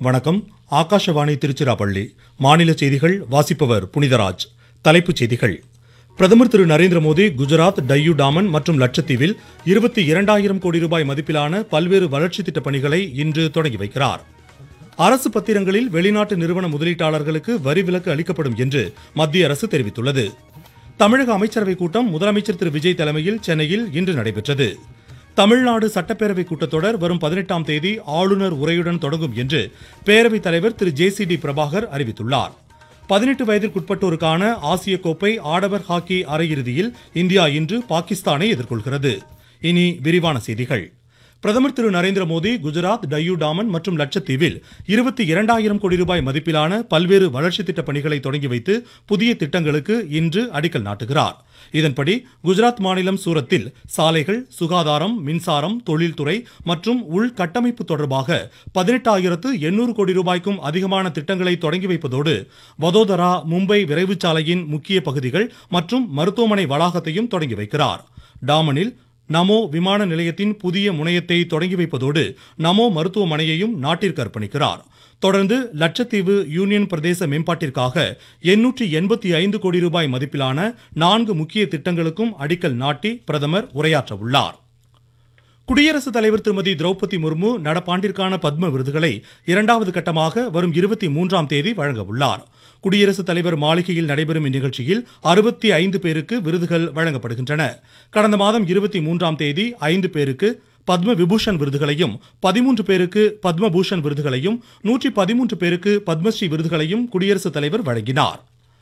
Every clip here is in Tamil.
வணக்கம் ஆகாஷவாணி திருச்சிராப்பள்ளி மாநில செய்திகள் வாசிப்பவர் புனிதராஜ் தலைப்புச் செய்திகள் பிரதமர் திரு நரேந்திர மோடி குஜராத் டையூ டாமன் மற்றும் லட்சத்தீவில் இருபத்தி இரண்டாயிரம் கோடி ரூபாய் மதிப்பிலான பல்வேறு வளர்ச்சி திட்டப் பணிகளை இன்று தொடங்கி வைக்கிறார் அரசு பத்திரங்களில் வெளிநாட்டு நிறுவன முதலீட்டாளர்களுக்கு வரி விலக்கு அளிக்கப்படும் என்று மத்திய அரசு தெரிவித்துள்ளது தமிழக அமைச்சரவைக் கூட்டம் முதலமைச்சர் திரு விஜய் தலைமையில் சென்னையில் இன்று நடைபெற்றது தமிழ்நாடு சட்டப்பேரவை கூட்டத்தொடர் வரும் பதினெட்டாம் தேதி ஆளுநர் உரையுடன் தொடங்கும் என்று பேரவைத் தலைவர் Thiru J C D Prabhakar அறிவித்துள்ளார் பதினெட்டு வயதிற்குட்பட்டோருக்கான ஆசிய கோப்பை ஆடவர் ஹாக்கி அரையிறுதியில் இந்தியா இன்று பாகிஸ்தானை எதிர்கொள்கிறது இனி விரிவான செய்திகள் பிரதமர் திரு நரேந்திர மோடி குஜராத் டையூ டாமன் மற்றும் லட்சத்தீவில் இருபத்தி இரண்டாயிரம் கோடி ரூபாய் மதிப்பிலான பல்வேறு வளர்ச்சி திட்டப் பணிகளை தொடங்கி வைத்து புதிய திட்டங்களுக்கு இன்று அடிக்கல் நாட்டுகிறார் இதன்படி குஜராத் மாநிலம் சூரத்தில் சாலைகள் சுகாதாரம் மின்சாரம் தொழில்துறை மற்றும் உள்கட்டமைப்பு தொடர்பாக பதினெட்டாயிரத்து எண்ணூறு கோடி ரூபாய்க்கும் அதிகமான திட்டங்களை தொடங்கி வைப்பதோடு வதோதரா மும்பை விரைவுச் சாலையின் முக்கிய பகுதிகள் மற்றும் மருத்துவமனை வளாகத்தையும் தொடங்கி வைக்கிறார் டாமனில் நமோ விமான நிலையத்தின் புதிய முனையத்தை தொடங்கி வைப்பதோடு நமோ மருத்துவமனையையும் நாட்டிற்கு அர்ப்பணிக்கிறார் தொடர்ந்து லட்சத்தீவு யூனியன் பிரதேச மேம்பாட்டிற்காக எண்ணூற்றி எண்பத்தி ஐந்து கோடி ரூபாய் மதிப்பிலான நான்கு முக்கிய திட்டங்களுக்கும் அடிக்கல் நாட்டி பிரதமர் உரையாற்ற உள்ளார் குடியரசுத் தலைவர் திருமதி திரௌபதி முர்மு நடப்பாண்டிற்கான பத்ம விருதுகளை இரண்டாவது கட்டமாக வரும் இருபத்தி மூன்றாம் தேதி வழங்க உள்ளார் குடியரசுத் தலைவர் மாளிகையில் நடைபெறும் இந்நிகழ்ச்சியில் அறுபத்தி ஐந்து பேருக்கு விருதுகள் வழங்கப்படுகின்றன கடந்த மாதம் இருபத்தி மூன்றாம் தேதி ஐந்து பேருக்கு பத்ம விபூஷன் விருதுகளையும் பதிமூன்று பேருக்கு பத்மபூஷன் விருதுகளையும் நூற்றி பதிமூன்று பேருக்கு பத்மஸ்ரீ விருதுகளையும் குடியரசுத் தலைவர் வழங்கினார்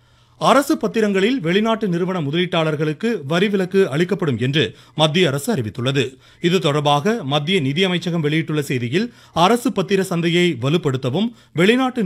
அரசு பத்திரங்களில் வெளிநாட்டு நிறுவன முதலீட்டாளர்களுக்கு வரி விலக்கு அளிக்கப்படும் என்று மத்திய அரசு அறிவித்துள்ளது இது தொடர்பாக மத்திய நிதியமைச்சகம் வெளியிட்டுள்ள செய்தியில் அரசு பத்திர சந்தையை வலுப்படுத்தவும் வெளிநாட்டு